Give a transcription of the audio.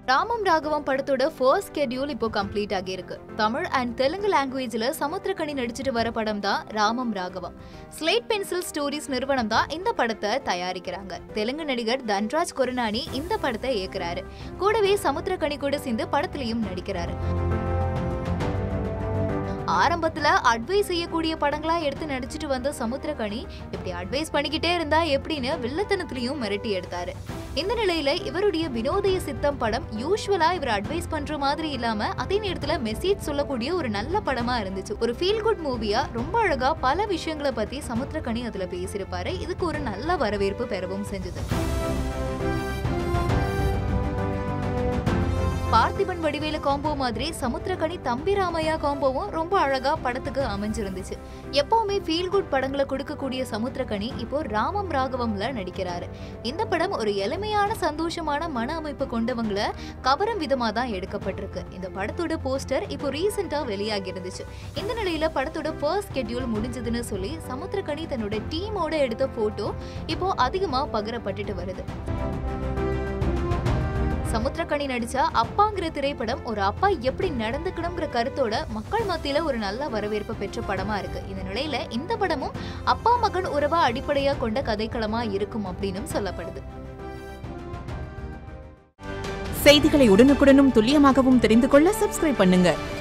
ராமம் ராகவம் படத்தோட first schedule இப்போ கம்ப்ளீட் ஆகியிருக்கு தமிழ் அண்ட் தெலுங்கு லாங்குவேஜ்ல சமுத்திரக்கனி நடிச்சிட்டு வர படம் தான் ராமம் ராகவம் ஸ்லேட் பென்சில் ஸ்டோரிஸ் நிறுவனம் தான் இந்த படத்தை தயாரிக்கிறாங்க தெலுங்கு நடிகர் தன்ராஜ் கொருநானி இந்த படத்தை இயக்குறாரு கூடவே சமுத்திரக்கனி கூட சேர்ந்து படத்திலையும் நடிக்கிறாரு ஆரம்பத்துல அட்வைஸ் செய்யக்கூடிய படங்களா எடுத்து நடிச்சிட்டு வந்த சமுத்திரகனி இப்படி அட்வைஸ் பண்ணிக்கிட்டே இருந்தா எப்படின்னு வில்லத்தனத்திலையும் மிரட்டி எடுத்தாரு இந்த நிலையில இவருடைய வினோதய சித்தம் படம் யூஸ்வலா இவர் அட்வைஸ் பண்ற மாதிரி இல்லாம அதே நேரத்துல மெசேஜ் சொல்லக்கூடிய ஒரு நல்ல படமா இருந்துச்சு ஒரு ஃபீல் குட் மூவியா ரொம்ப அழகா பல விஷயங்களை பத்தி சமுத்திரகனி அதுல பேசியிருப்பாரு இதுக்கு ஒரு நல்ல வரவேற்பு பெறவும் செஞ்சது பார்த்திபன் வடிவேலு காம்போ மாதிரி சமுத்திரகனி தம்பி ராமையா காம்போவும் ரொம்ப அழகா படத்துக்கு அமைஞ்சிருந்துச்சு எப்பவுமே ஃபீல் குட் படங்களை கொடுக்கக்கூடிய சமுத்திரகனி இப்போ ராமம் ராகவம்ல நடிக்கிறாரு இந்த படம் ஒரு எளிமையான சந்தோஷமான மன அமைப்பு கொண்டவங்கள கவரும் விதமா தான் எடுக்கப்பட்டிருக்கு இந்த படத்தோட போஸ்டர் இப்போ ரீசெண்டா வெளியாகி இருந்துச்சு இந்த நிலையில படத்தோட ஃபர்ஸ்ட் ஸ்கெட்யூல் முடிஞ்சதுன்னு சொல்லி சமுத்திரகனி தன்னோட டீமோட எடுத்த போட்டோ இப்போ அதிகமா பகிரப்பட்டுட்டு வருது சமுத்திரக்கனி நடிச்ச அப்பாங்கிற திரைப்படம் ஒரு அப்பா எப்படி நடந்துக்கணுங்கிற கருத்தோட மக்கள் மத்தியில ஒரு நல்ல வரவேற்பு பெற்ற படமா இருக்கு இந்த நிலையில இந்த படமும் அப்பா மகன் உறவை அடிப்படையா கொண்ட கதைக்களமா இருக்கும் அப்படின்னு சொல்லப்படுது செய்திகளை உடனுக்குடனும் துல்லியமாகவும் தெரிந்து கொள்ள சப்ஸ்கிரைப் பண்ணுங்க